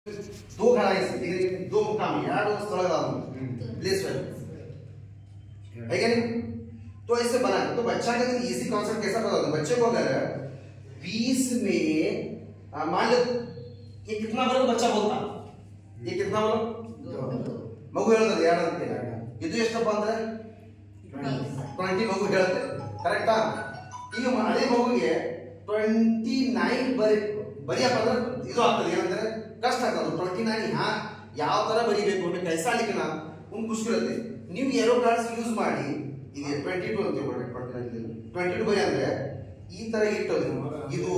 दो खड़ा है ठीक है दो मुकाम है यार वो स्थल का प्लेस है है क्या नहीं तो ऐसे बना तो बच्चा का इजी कॉन्सेप्ट कैसा पता होता है बच्चे को अगर बीस में आ, मान लो ये कितना बड़ा बच्चा बोलता ये कितना बड़ा ಮಗು ಹೇಳ್ತದೆ ಎರಡು ಅಂತ ಇದು ಎಷ್ಟಪ್ಪ ಅಂದ್ರೆ ಟ್ವೆಂಟಿ ಮಗು ಹೇಳುತ್ತೆ ಕರೆಕ್ಟಾ ಈಗ ಮ- ಅದೇ ಮಗುಗೆ ಟ್ವೆಂಟಿ ನೈನ್ ಬರಿ ಬರಿಯಪ್ಪ ಅಂದ್ರೆ ಇದು ಆಗ್ತದೆ ಏನಂದ್ರೆ ಕಷ್ಟ ಆಗ್ತದೆ ಟ್ವೆಂಟಿ ನೈನ್ ಹಾ ಯಾವ ತರ ಬರಿಬೇಕು ಅಂದ್ರೆ ಕೈಸಾ ಲಿಖನ ಒಂದು ಖುಷಿ ಇರುತ್ತೆ ನೀವು ಏರೋ ಕಾರ್ಡ್ಸ್ ಯೂಸ್ ಮಾಡಿ ಇದು ಟ್ವೆಂಟಿ ಟು ಅಂತ ಟ್ವೆಂಟಿ ಟು ಬರಿ ಅಂದ್ರೆ ಈ ತರ ಇಟ್ಟದು ಇದು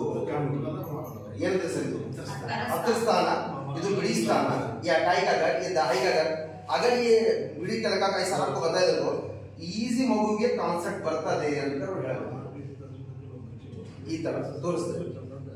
ಏನಂತೆ ಸರ್ ಇದು हत्तर स्थान ಇದು ಬಿಡಿ ಸ್ಥಾನ या टाई का गट ये दाई का गट अगर ये ಬಿಡಿ ಕಲಕ कैसा आपको बताया तो ಈಸಿ ಮಗುವಿಗೆ ಕಾನ್ಸೆಪ್ಟ್ ಬರ್ತದೆ ಅಂತ ಅವ್ರು ಹೇಳೋದು ಈ ತರ ತೋರಿಸ್ತೇವೆ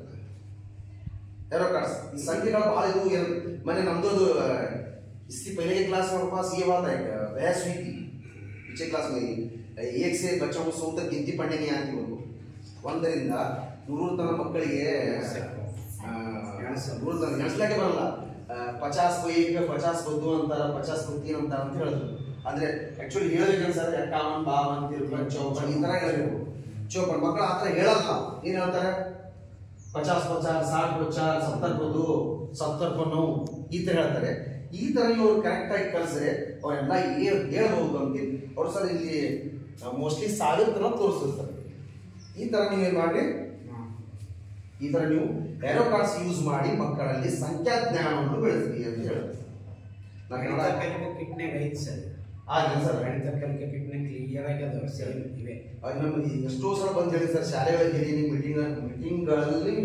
एरो कार्ड्स ಈ ಸಂಖ್ಯೆಗಳು ಬಹಳ ಇದು ಏನು मैंने नमदो इससे पहले के क्लास में हमारे पास ये बात है बहस हुई थी पीछे क्लास में एक से बच्चों को सौ तक गिनती पढ़ने नहीं आती उनको ಒಂದರಿಂದ ನೂರು ತನ ಮಕ್ಕಳಿಗೆ ಆ, ನೂರು ತನ ನೆನೆಸ್ಲಿಕ್ಕೆ ಬರಲ್ಲ ಆ, ಪಚಾಸ್ ಏಕ ಪಚಾಸ್ ಬದ್ದು ಅಂತಾರ ಪಚಾಸ್ ತೀನ್ ಅಂತಾರ ಅಂತ ಹೇಳಿದ್ರು ಅಂದ್ರೆ ಆಕ್ಚುಲಿ ಹೇಳ್ಬೇಕನ್ಸದ್ರೆ ಎಕ್ಕಾವನ್ ಬಾವನ್ ತಿರುಪನ್ ಚೌಪನ್ ಈ ತರ ಹೇಳ್ಬೇಕು ಚೌಪನ್ ಮಕ್ಕಳು ಆ ತರ ಹೇಳಲ್ಲ ಏನ್ ಹೇಳ್ತಾರೆ ಪಚಾಸ್ ಪಚಾಸ್ ಸಾठ ಪಚಾಸ್ ಸತ್ತರ್ ಬದ್ದು ಸತ್ತರ್ ಪನ್ನು ಈ ತರ ಹೇಳ್ತಾರೆ ಈ ತರ ನೀವು ಕರೆಕ್ಟ್ ಆಗಿ ಕಲಿಸಿದ್ರೆ ಅವರೆಲ್ಲ ಏ- ಹೇಳ್ಬಹುದು ಅಂತ ಅವ್ರು ಸರ್ ಇಲ್ಲಿ ಮೋಸ್ಟ್ಲಿ ಸಾವಿರ ತರ ತೋರಿಸ್ತಾರೆ ಈ ತರ ನೀವೇನ್ ಮಾಡ್ರಿ ಈ ತರ ನೀವು ಏರೋ ಕಾರ್ಡ್ಸ್ ಯೂಸ್ ಮಾಡಿ ಮಕ್ಕಳಲ್ಲಿ ಸಂಖ್ಯಾ ಜ್ಞಾನವನ್ನು ಬೆಳೆಸ್ರಿ ಅಂತ ಹೇಳುತ್ತೆ ನಾನು ಗಣಿತ ಕನ್ನಡ ಕಲಿಕೆ ಕಿಟ್ನಾಗ ಐತಿ ಸರ್ ಆಗ್ಲಿ ಸರ್ ಗಣಿತ ಕಲಿಕೆ ಕಿಟ್ನಾಗ ಕ್ಲಿಯರ್ ಆಗಿ ಅದು ಸೇಮ್ ಇವೆ ಅದು ನಮ್ಗೆ ಎಷ್ಟೋ ಸಲ ಬಂದು ಹೇಳಿ ಸರ್ ಶಾಲೆಗಳಿಗೆ ಹೇಳಿ ಮೀಟಿಂಗ್ ಮೀಟಿಂಗ್ಗಳಲ್ಲಿ